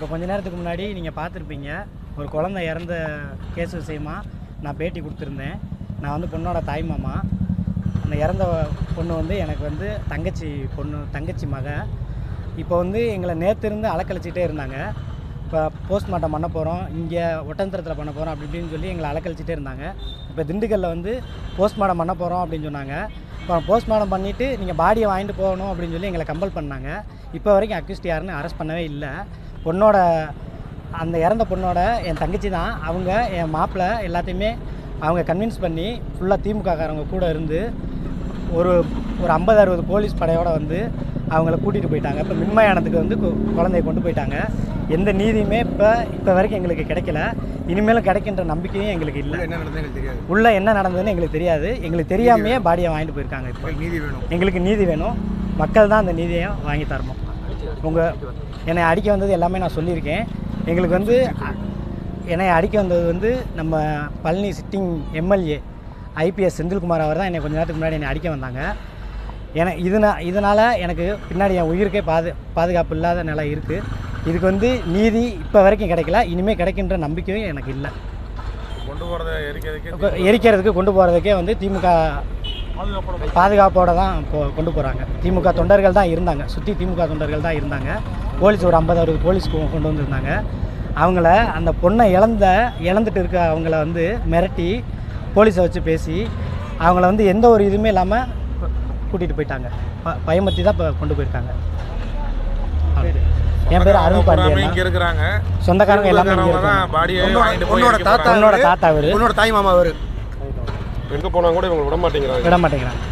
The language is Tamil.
இப்போ கொஞ்ச நேரத்துக்கு முன்னாடி நீங்கள் பார்த்துருப்பீங்க ஒரு குழந்தை இறந்த கேஸ் விஷயமா நான் பேட்டி கொடுத்துருந்தேன் நான் வந்து பொண்ணோட தாய் மாமா அந்த இறந்த பொண்ணு வந்து எனக்கு வந்து தங்கச்சி பொண்ணு தங்கச்சி மக இப்போ வந்து எங்களை நேற்று இருந்து அலக்கழிச்சிட்டே இருந்தாங்க இப்போ போஸ்ட்மார்ட்டம் பண்ண போகிறோம் இங்கே ஒட்டந்திரத்தில் பண்ண போகிறோம் அப்படி இப்படின்னு சொல்லி எங்களை அலக்கழிச்சிட்டே இருந்தாங்க இப்போ திண்டுக்கல்லில் வந்து போஸ்ட்மார்ட்டம் பண்ண போகிறோம் அப்படின்னு சொன்னாங்க இப்போ போஸ்ட்மார்ட்டம் பண்ணிவிட்டு நீங்கள் பாடியை வாங்கிட்டு போகணும் அப்படின்னு சொல்லி எங்களை கம்பல் பண்ணாங்க இப்போ வரைக்கும் அக்யூஸ்ட் யாருன்னு அரெஸ்ட் பண்ணவே இல்லை பொண்ணோட அந்த இறந்த பொண்ணோட என் தங்கச்சி தான் அவங்க என் மாப்பிள்ளை எல்லாத்தையுமே அவங்க கன்வின்ஸ் பண்ணி ஃபுல்லாக திமுககாரங்க கூட இருந்து ஒரு ஒரு ஐம்பது அறுபது போலீஸ் படையோட வந்து அவங்கள கூட்டிகிட்டு போயிட்டாங்க இப்போ மின்மயானத்துக்கு வந்து கு- குழந்தைய கொண்டு போயிட்டாங்க எந்த நீதியுமே இப்போ இப்போ வரைக்கும் எங்களுக்கு கிடைக்கல இனிமேலும் கிடைக்கின்ற நம்பிக்கையும் எங்களுக்கு இல்லை என்ன நடந்தது எங்களுக்கு தெரியாது உள்ளே என்ன நடந்ததுன்னு எங்களுக்கு தெரியாது எங்களுக்கு தெரியாமையே பாடியை வாங்கிட்டு போயிருக்காங்க இப்போ எங்களுக்கு நீதி வேணும் எங்களுக்கு நீதி வேணும் மக்கள் தான் அந்த நீதியை வாங்கி தரணும் உங்கள் என்னை அடிக்க வந்தது எல்லாமே நான் சொல்லியிருக்கேன் எங்களுக்கு வந்து அ- என்னை அடிக்க வந்தது வந்து நம்ம Palani sitting MLA IPS Senthilkumar அவர் தான் என்னை கொஞ்ச நேரத்துக்கு முன்னாடி என்னை அடிக்க வந்தாங்க என இதனா இதனால் எனக்கு பின்னாடி என் உயிருக்கே பாது பாதுகாப்பு இல்லாத நிலை இருக்குது இதுக்கு வந்து நீதி இப்போ வரைக்கும் கிடைக்கல இனிமேல் கிடைக்கின்ற நம்பிக்கையும் எனக்கு இல்லை கொண்டு போறதை எரிக்கிறதுக்கு இப்போ எரிக்கிறதுக்கு கொண்டு போகிறதுக்கே வந்து திமுக பாதுகாப்போட தான் இப்போ கொண்டு போகிறாங்க திமுக தொண்டர்கள் தான் இருந்தாங்க சுற்றி திமுக தொண்டர்கள் தான் இருந்தாங்க போலீஸ் ஒரு ஐம்பது அறுபது போலீஸ் கொ- கொண்டு வந்திருந்தாங்க அவங்கள அந்த பொண்ணை இழந்த இழந்துட்டு இருக்க அவங்கள வந்து மிரட்டி போலீஸை வச்சு பேசி அவங்கள வந்து எந்த ஒரு இதுவுமே இல்லாமல் கூட்டிகிட்டு போயிட்டாங்க ப பயமத்தி தான் இப்போ கொண்டு போயிருக்காங்க என் பேர் அருண் பூராமே பாண்டியன் இங்க இருக்கிறாங்க சொந்தக்காரங்க எல்லாமே இங்கே இருக்கிறவங்க தான் இருக்காங்க பாடியை உன்னோட- வாங்கிட்டு போய் உன்னோட எரிக்க தாத்தா போறாங்க. உன்னோட தாத்தா அவர் உன்னோட தாய் மாமா அவர் எங்கே போனால் கூட இவங்க விட மாட்டேங்கிறாங்க விட மாட்டேங்கிறாங்க